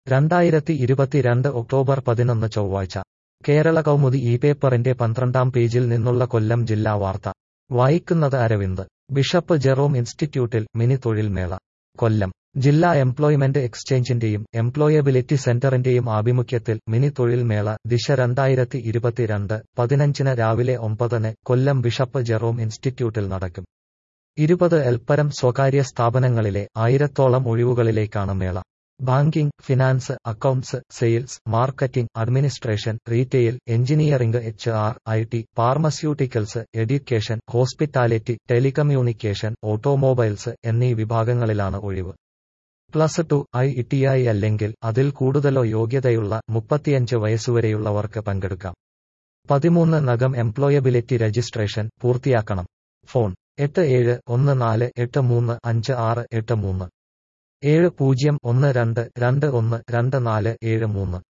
രണ്ടായിരത്തി ഇരുപത്തിരണ്ട് ഒക്ടോബർ പതിനൊന്ന് ചൊവ്വാഴ്ച കേരള കൗമുദി ഈ പേപ്പറിന്റെ പന്ത്രണ്ടാം പേജിൽ നിന്നുള്ള കൊല്ലം ജില്ലാ വാർത്ത വായിക്കുന്നത് അരവിന്ദ് ബിഷപ്പ് ജെറോം ഇൻസ്റ്റിറ്റ്യൂട്ടിൽ മിനി തൊഴിൽ മേള കൊല്ലം ജില്ലാ എംപ്ലോയ്മെന്റ് എക്സ്ചേഞ്ചിന്റെയും എംപ്ലോയബിലിറ്റി സെന്ററിന്റെയും ആഭിമുഖ്യത്തിൽ മിനി തൊഴിൽ മേള ദിശ രണ്ടായിരത്തി ഇരുപത്തിരണ്ട് പതിനഞ്ചിന് രാവിലെ ഒമ്പതിന് കൊല്ലം ബിഷപ്പ് ജെറോം ഇൻസ്റ്റിറ്റ്യൂട്ടിൽ നടക്കും ഇരുപത് എൽപ്പരം സ്വകാര്യ സ്ഥാപനങ്ങളിലെ ആയിരത്തോളം ഒഴിവുകളിലേക്കാണ് മേള banking finance accounts sales marketing administration retail engineering H R I T pharmaceuticals education hospitality telecommunication automobiles എന്നീ വിഭാഗങ്ങളിലാണ് ഒഴിവ് plus two I T I അല്ലെങ്കിൽ അതിൽ കൂടുതലോ യോഗ്യതയുള്ള മുപ്പത്തിയഞ്ച് വയസ്സുവരെയുള്ളവർക്ക് പങ്കെടുക്കാം പതിമൂന്ന് നഗം എംപ്ലോയബിലിറ്റി രജിസ്ട്രേഷൻ പൂർത്തിയാക്കണം ഫോൺ എട്ട് ഏഴ് ഒന്ന് നാല് എട്ട് മൂന്ന് അഞ്ച് ആറ് എട്ട് മൂന്ന് ഏഴ് പൂജ്യം ഒന്ന് രണ്ട് രണ്ട് ഒന്ന് രണ്ട് നാല് ഏഴ് മൂന്ന്